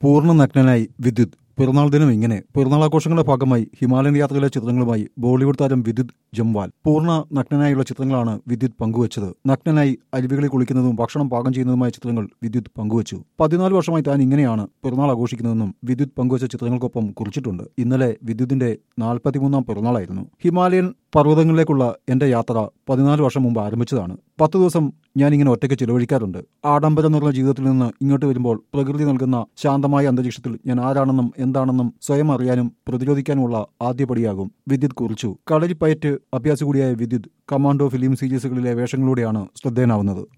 പൂർണ്ണ നഗ്നനായി വിദ്യുത് പിറന്നാൾ ദിനം ഇങ്ങനെ പിറന്നാൾ ആഘോഷങ്ങളുടെ ഭാഗമായി ഹിമാലയൻ യാത്രയിലെ ചിത്രങ്ങളുമായി ബോളിവുഡ് താരം വിദ്യുത് ജംവാൽ പൂർണ്ണ നഗ്നനായുള്ള ചിത്രങ്ങളാണ് വിദ്യുത് പങ്കുവച്ചത് നഗ്നനായി അരുവികളിൽ കുളിക്കുന്നതും ഭക്ഷണം പാകം ചെയ്യുന്നതുമായ ചിത്രങ്ങൾ വിദ്യുത് പങ്കുവച്ചു പതിനാല് വർഷമായി താൻ ഇങ്ങനെയാണ് പിറന്നാൾ ആഘോഷിക്കുന്നതെന്നും വിദ്യുത് പങ്കുവച്ച ചിത്രങ്ങൾക്കൊപ്പം കുറിച്ചിട്ടുണ്ട് ഇന്നലെ വിദ്യുത്തിന്റെ നാൽപ്പത്തിമൂന്നാം പിറന്നാളായിരുന്നു ഹിമാലയൻ പർവ്വതങ്ങളിലേക്കുള്ള എന്റെ യാത്ര പതിനാല് വർഷം മുമ്പ് ആരംഭിച്ചതാണ് പത്ത് ദിവസം ഞാൻ ഇങ്ങനെ ഒറ്റയ്ക്ക് ചിലവഴിക്കാറുണ്ട് ആഡംബരം നിറഞ്ഞ ജീവിതത്തിൽ നിന്ന് ഇങ്ങോട്ട് വരുമ്പോൾ പ്രകൃതി നൽകുന്ന ശാന്തമായ അന്തരീക്ഷത്തിൽ ഞാൻ ആരാണെന്നും എന്താണെന്നും സ്വയം അറിയാനും പ്രതിരോധിക്കാനുമുള്ള ആദ്യപടിയാകും വിദ്യുത് കുറിച്ചു കളരിപ്പയറ്റ് അഭ്യാസി കൂടിയായ വിദ്യുത് കമാൻഡോ ഫിലിം സീരീസുകളിലെ വേഷങ്ങളിലൂടെയാണ് ശ്രദ്ധേയനാവുന്നത്